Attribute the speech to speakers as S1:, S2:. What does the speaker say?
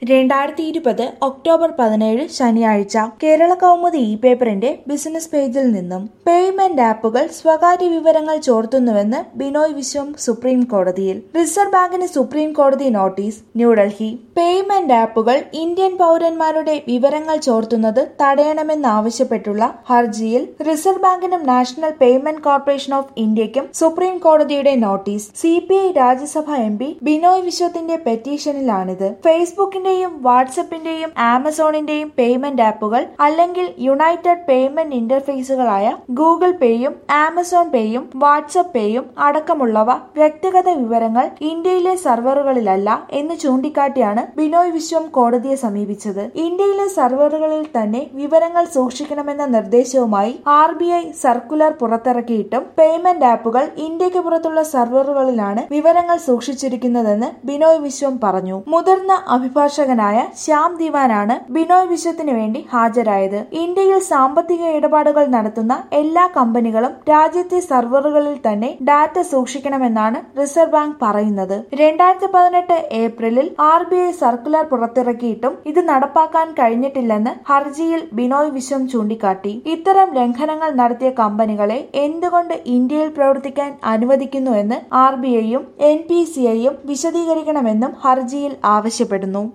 S1: രണ്ടായിരത്തി ഇരുപത് ഒക്ടോബർ പതിനേഴ് ശനിയാഴ്ച കേരള കൗമുദി ഇ പേപ്പറിന്റെ ബിസിനസ് പേജിൽ നിന്നും പേയ്മെന്റ് ആപ്പുകൾ സ്വകാര്യ വിവരങ്ങൾ ചോർത്തുന്നുവെന്ന് ബിനോയ് വിശ്വം സുപ്രീം കോടതിയിൽ റിസർവ് ബാങ്കിന് supreme court notice New Delhi payment ആപ്പുകൾ ഇന്ത്യൻ പൗരന്മാരുടെ വിവരങ്ങൾ ചോർത്തുന്നത് തടയണമെന്നാവശ്യപ്പെട്ടുള്ള ഹർജിയിൽ റിസർവ് ബാങ്കിനും നാഷണൽ പേയ്മെന്റ് കോർപ്പറേഷൻ ഓഫ് ഇന്ത്യക്കും സുപ്രീം കോടതിയുടെ notice C P I Rajya Sabha M P Binoy വിശ്വത്തിന്റെ പെറ്റീഷനിലാണിത് ഫേസ്ബുക്കിന്റെയും വാട്സപ്പിന്റെയും ആമസോണിന്റെയും പേയ്മെന്റ് ആപ്പുകൾ അല്ലെങ്കിൽ യുണൈറ്റഡ് പേയ്മെന്റ് ഇന്റർഫേസുകളായ ഗൂഗിൾ പേയും ആമസോൺ പേയും വാട്സപ്പ് പേയും അടക്കമുള്ളവ വ്യക്തിഗത വിവരങ്ങൾ ഇന്ത്യയിലെ സർവറുകളിലല്ല എന്ന് ചൂണ്ടിക്കാട്ടിയാണ് ബിനോയ് വിശ്വം കോടതിയെ സമീപിച്ചത് ഇന്ത്യയിലെ സർവറുകളിൽ തന്നെ വിവരങ്ങൾ സൂക്ഷിക്കണമെന്ന നിർദ്ദേശവുമായി ആർ ബി ഐ സർക്കുലർ പുറത്തിറക്കിയിട്ടും പേയ്മെന്റ് ആപ്പുകൾ ഇന്ത്യക്ക് പുറത്തുള്ള സർവറുകളിലാണ് വിവരങ്ങൾ സൂക്ഷിച്ചിരിക്കുന്നതെന്ന് ബിനോയ് വിശ്വം പറഞ്ഞു മുതിർന്ന അഭിഭാഷകനായ ശ്യാം ദിവാനാണ് ബിനോയ് വിശ്വത്തിന് വേണ്ടി ഹാജരായത് ഇന്ത്യയിൽ സാമ്പത്തിക ഇടപാടുകൾ നടത്തുന്ന എല്ലാ കമ്പനികളും രാജ്യത്തെ സർവറുകളിൽ തന്നെ ഡാറ്റ സൂക്ഷിക്കണമെന്നാണ് റിസർവ് ബാങ്ക് പറയുന്നത് രണ്ടായിരത്തി പതിനെട്ട് ഏപ്രിലിൽ ആർ ബി ഐ സർക്കുലർ പുറത്തിറക്കിയിട്ടും ഇത് നടപ്പാക്കാൻ കഴിഞ്ഞിട്ടില്ലെന്ന് ഹർജിയിൽ ബിനോയ് വിശ്വം ചൂണ്ടിക്കാട്ടി ഇത്തരം ലംഘനങ്ങൾ നടത്തിയ കമ്പനികളെ എന്തുകൊണ്ട് ഇന്ത്യയിൽ പ്രവർത്തിക്കാൻ അനുവദിക്കുന്നുവെന്ന് ആർ ബി ഐയും എൻ പി സി ഐയും വിശദീകരിക്കണമെന്നും ഹർജിയിൽ ആവശ്യപ്പെടുന്നു